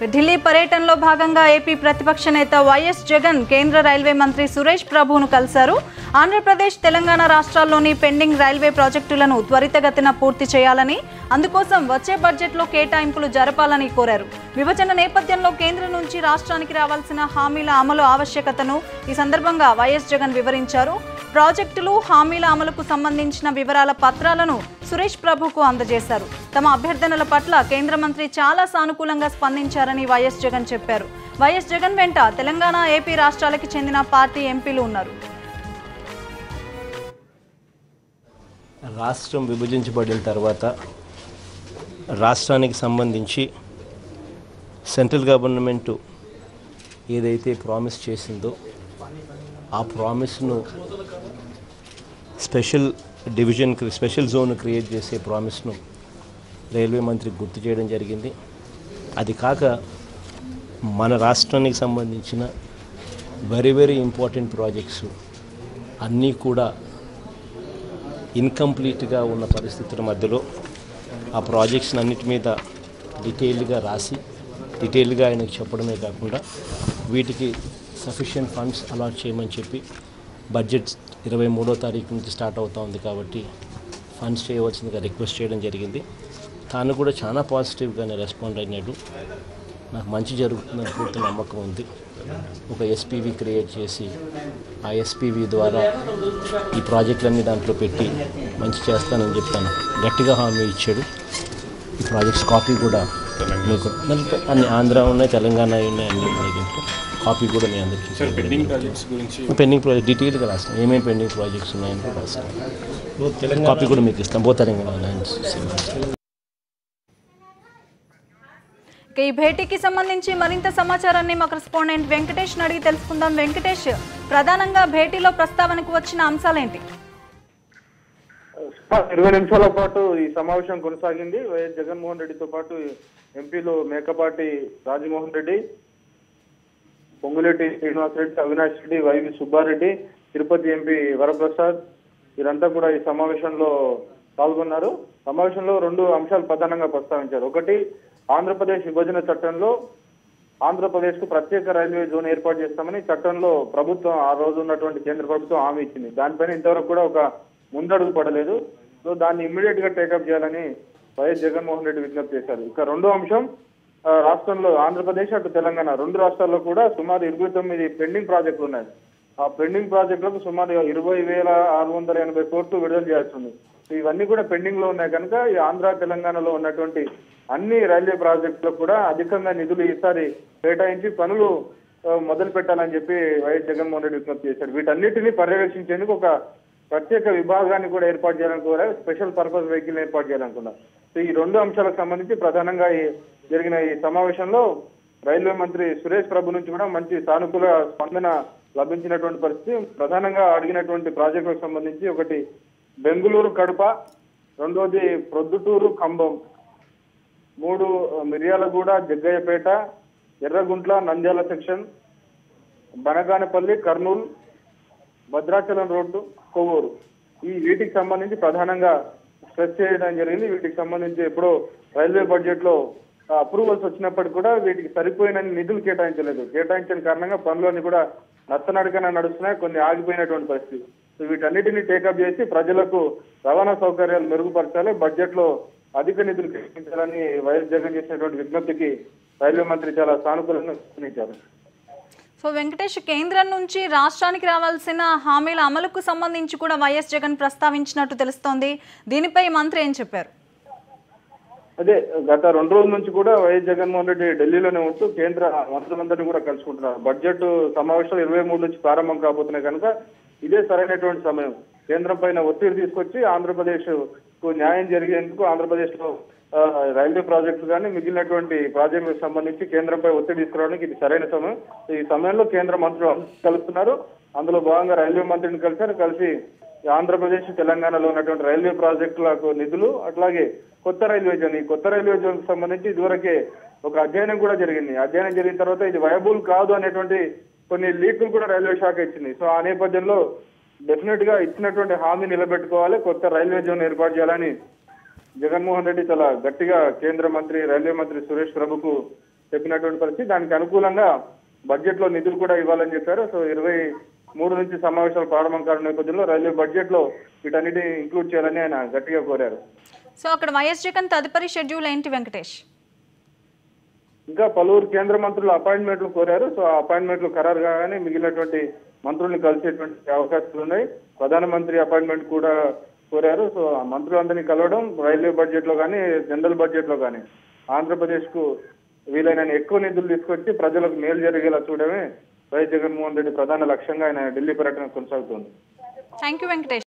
ఢిల్లీ పర్యటనలో భాగంగా ఏపీ ప్రతిపక్ష నేత వైఎస్ జగన్ కేంద్ర రైల్వే మంత్రి సురేష్ ప్రభువును కలిశారు ఆంధ్రప్రదేశ్ తెలంగాణ రాష్ట్రాల్లోని పెండింగ్ రైల్వే ప్రాజెక్టులను త్వరితగతిన పూర్తి చేయాలని అందుకోసం వచ్చే బడ్జెట్లో కేటాయింపులు జరపాలని కోరారు విభజన నేపథ్యంలో కేంద్రం నుంచి రాష్ట్రానికి రావాల్సిన హామీల అమలు ఆవశ్యకతను ఈ సందర్భంగా వైఎస్ జగన్ వివరించారు ప్రాజెక్టులు హామీల అమలుకు సంబంధించిన వివరాల పత్రాలను సురేష్ ప్రభుకు అందజేశారు తమ అభ్యర్థనల పట్ల కేంద్ర మంత్రి చాలా సానుకూలంగా స్పందించారని వైఎస్ జగన్ చెప్పారు వైఎస్ జగన్ వెంట తెలంగాణ ఏపీ రాష్ట్రాలకు చెందిన పార్టీ ఎంపీలు ఉన్నారు రాష్ట్రం విభజించబడిన తర్వాత రాష్ట్రానికి సంబంధించి సెంట్రల్ గవర్నమెంట్ ఏదైతే ప్రామిస్ చేసిందో ఆ ప్రామిస్ను special division special zone create చేసే ప్రామిస్ను రైల్వే మంత్రి గుర్తు చేయడం జరిగింది అది కాక మన రాష్ట్రానికి సంబంధించిన వెరీ వెరీ ఇంపార్టెంట్ ప్రాజెక్ట్స్ అన్నీ కూడా ఇన్కంప్లీట్గా ఉన్న పరిస్థితుల మధ్యలో ఆ ప్రాజెక్ట్స్ అన్నిటి మీద డీటెయిల్గా రాసి డీటెయిల్గా ఆయనకు చెప్పడమే కాకుండా వీటికి సఫిషియెంట్ ఫండ్స్ అలాట్ చేయమని చెప్పి బడ్జెట్ ఇరవై మూడో తారీఖు నుంచి స్టార్ట్ అవుతా ఉంది కాబట్టి ఫండ్స్ చేయవలసిందిగా రిక్వెస్ట్ చేయడం జరిగింది తాను కూడా చాలా పాజిటివ్గానే రెస్పాండ్ అయినాడు నాకు మంచి జరుగుతుందని పూర్తి నమ్మకం ఉంది ఒక ఎస్పీవి క్రియేట్ చేసి ఆ ఎస్పీవి ద్వారా ఈ ప్రాజెక్టులన్నీ దాంట్లో పెట్టి మంచి చేస్తానని చెప్పాను గట్టిగా హామీ ఇచ్చాడు ఈ ప్రాజెక్ట్స్ కాపీ కూడా మీకు దాంట్లో అన్ని ఆంధ్ర ఉన్నాయి తెలంగాణ ఉన్నాయి అన్ని ఉన్నాయి దీంట్లో కాపీ కూడా మీ అందరికీ సార్ పెండింగ్ ప్రాజెక్ట్స్ గురించి పెండింగ్ ప్రాజెక్ట్ డీటెయిల్గా రాస్తాం ఏమేమి పెండింగ్ ప్రాజెక్ట్స్ ఉన్నాయని కూడా రాస్తాం కాపీ కూడా మీకు ఇస్తాం బో తెలంగాణ ల్యాండ్స్ ఇక ఈ భేటీకి సంబంధించి మరింత సమాచారాన్ని మా కరెస్పాండెంట్ వెంకటేష్ అడిగి తెలుసుకుందాం వెంకటేష్ ప్రధానంగా భేటీలో ప్రస్తావనకు వచ్చిన అంశాలేంటి సుమారు ఇరవై నిమిషాల పాటు ఈ సమావేశం కొనసాగింది వైఎస్ జగన్మోహన్ రెడ్డితో పాటు ఎంపీలు మేకపాటి రాజమోహన్ రెడ్డి పొంగులేటి శ్రీనివాస్ రెడ్డి అవినాష్ రెడ్డి వైవి సుబ్బారెడ్డి తిరుపతి ఎంపీ వరప్రసాద్ వీరంతా కూడా ఈ సమావేశంలో పాల్గొన్నారు సమావేశంలో రెండు అంశాలు ప్రధానంగా ప్రస్తావించారు ఒకటి ఆంధ్రప్రదేశ్ విభజన చట్టంలో ఆంధ్రప్రదేశ్ కు ప్రత్యేక రైల్వే జోన్ ఏర్పాటు చేస్తామని చట్టంలో ప్రభుత్వం ఆ రోజు ఉన్నటువంటి కేంద్ర ప్రభుత్వం హామీ ఇచ్చింది దానిపైన ఇంతవరకు కూడా ఒక ముందడుగు పడలేదు సో దాన్ని ఇమ్మీడియట్ గా టేకప్ చేయాలని వైఎస్ జగన్మోహన్ రెడ్డి విజ్ఞప్తి చేశారు ఇక రెండో అంశం ఆ, రాష్ట్రంలో ఆంధ్రప్రదేశ్ అటు తెలంగాణ రెండు రాష్ట్రాల్లో కూడా సుమారు ఇరవై తొమ్మిది పెండింగ్ ప్రాజెక్టులు ఉన్నాయి ఆ పెండింగ్ ప్రాజెక్టులకు సుమారు ఇరవై వేల ఆరు వందల ఎనభై కోట్లు విడుదల చేయాల్సి ఉంది సో ఇవన్నీ కూడా పెండింగ్ లో ఉన్నాయి కనుక ఈ ఆంధ్ర తెలంగాణలో ఉన్నటువంటి అన్ని రైల్వే ప్రాజెక్టులకు కూడా అధికంగా నిధులు ఈసారి కేటాయించి పనులు ఆ, మొదలు పెట్టాలని చెప్పి వైఎస్ జగన్మోహన్ రెడ్డి విజ్ఞప్తి చేశారు వీటన్నిటిని పర్యవేక్షించేందుకు ఒక ప్రత్యేక విభాగాన్ని కూడా ఏర్పాటు చేయాలని కూడా స్పెషల్ పర్పస్ వెహికల్ ఏర్పాటు చేయాలనుకున్నారు సో ఈ రెండు అంశాలకు సంబంధించి ప్రధానంగా ఈ జరిగిన ఈ సమావేశంలో రైల్వే మంత్రి సురేష్ ప్రభు నుంచి కూడా మంచి సానుకూల స్పందన లభించినటువంటి పరిస్థితి ప్రధానంగా అడిగినటువంటి ప్రాజెక్టులకు సంబంధించి ఒకటి బెంగుళూరు కడప రెండోది ప్రొద్దుటూరు ఖమ్మం మూడు మిర్యాలగూడ జగ్గయ్యపేట ఎర్రగుంట్ల నంద్యాల సెక్షన్ బనగానపల్లి కర్నూలు భద్రాచలం రోడ్డు కొవ్వూరు ఈ వీటికి సంబంధించి ప్రధానంగా స్ట్రెస్ చేయడం జరిగింది వీటికి సంబంధించి ఎప్పుడో రైల్వే బడ్జెట్ లో అప్రూవల్స్ వచ్చినప్పటికీ కూడా వీటికి సరిపోయిన నిధులు కేటాయించలేదు కేటాయించిన కారణంగా పనులన్నీ కూడా నత్తనడకన నడుస్తున్నాయి కొన్ని ఆగిపోయినటువంటి పరిస్థితి సో వీటన్నిటిని టేకప్ చేసి ప్రజలకు రవాణా సౌకర్యాలు మెరుగుపరచాలి బడ్జెట్ లో అధిక నిధులు కేటాయించాలని వైఎస్ జగన్ చేసినటువంటి విజ్ఞప్తికి రైల్వే మంత్రి చాలా సానుకూలంగా స్పందించారు సో వెంకటేష్ కేంద్రం నుంచి రాష్ట్రానికి రావాల్సిన హామీల అమలుకు సంబంధించి కూడా వైఎస్ జగన్ ప్రస్తావించినట్టు తెలుస్తోంది దీనిపై మంత్రి ఏం చెప్పారు అదే గత రెండు రోజుల నుంచి కూడా వైఎస్ జగన్మోహన్ రెడ్డి ఢిల్లీలోనే ఉంటూ కేంద్ర మంత్రులందరినీ కూడా కలుసుకుంటున్నారు బడ్జెట్ సమావేశాలు ఇరవై మూడు నుంచి ప్రారంభం కాబోతున్నాయి కనుక ఇదే సరైనటువంటి సమయం కేంద్రం పైన ఒత్తిడి తీసుకొచ్చి ఆంధ్రప్రదేశ్ కు న్యాయం జరిగేందుకు ఆంధ్రప్రదేశ్ లో ఆ, రైల్వే ప్రాజెక్టులు కానీ మిగిలినటువంటి ప్రాజెక్టులకు సంబంధించి కేంద్రంపై ఒత్తిడి తీసుకురావడానికి ఇది సరైన సమయం ఈ సమయంలో కేంద్ర మంత్రులు అందరూ కలుస్తున్నారు అందులో భాగంగా రైల్వే మంత్రిని కలిశారు కలిసి ఈ ఆంధ్రప్రదేశ్ తెలంగాణలో ఉన్నటువంటి రైల్వే ప్రాజెక్టులకు నిధులు అట్లాగే కొత్త రైల్వే జోన్ ఈ కొత్త రైల్వే జోన్ కు సంబంధించి ఇదివరకే ఒక అధ్యయనం కూడా జరిగింది అధ్యయనం జరిగిన తర్వాత ఇది వయబుల్ కాదు అనేటువంటి కొన్ని లీకులు కూడా రైల్వే శాఖ ఇచ్చింది సో ఆ నేపథ్యంలో డెఫినెట్ గా ఇచ్చినటువంటి హామీ నిలబెట్టుకోవాలి కొత్త రైల్వే జోన్ ఏర్పాటు చేయాలని జగన్మోహన్ రెడ్డి చాలా గట్టిగా కేంద్ర మంత్రి రైల్వే మంత్రి సురేష్ ప్రభుకు చెప్పినటువంటి పరిస్థితి దానికి అనుకూలంగా బడ్జెట్ లో నిధులు కూడా ఇవ్వాలని చెప్పారు సో ఇరవై మూడు నుంచి సమావేశాలు ప్రారంభం కావడం నేపథ్యంలో రైల్వే బడ్జెట్ లో వీటన్నిటిని ఇంక్లూడ్ చేయాలని ఆయన గట్టిగా కోరారు సో అక్కడ వైఎస్ జగన్ తదుపరి షెడ్యూల్ ఏంటి వెంకటేష్ ఇంకా పలువురు కేంద్ర మంత్రులు అపాయింట్మెంట్లు కోరారు సో ఆ అపాయింట్మెంట్లు ఖరారు కాగానే మిగిలినటువంటి మంత్రుల్ని కలిసేటువంటి అవకాశాలు ఉన్నాయి ప్రధానమంత్రి అపాయింట్మెంట్ కూడా కోరారు సో ఆ మంత్రులందరినీ కలవడం రైల్వే బడ్జెట్ లో కానీ జనరల్ బడ్జెట్ లో కానీ ఆంధ్రప్రదేశ్ కు వీలైన ఎక్కువ నిధులు తీసుకొచ్చి ప్రజలకు మేలు జరిగేలా చూడడమే వైఎస్ జగన్మోహన్ రెడ్డి ప్రధాన లక్ష్యంగా ఆయన ఢిల్లీ పర్యటన కొనసాగుతోంది థ్యాంక్ యూ వెంకటేష్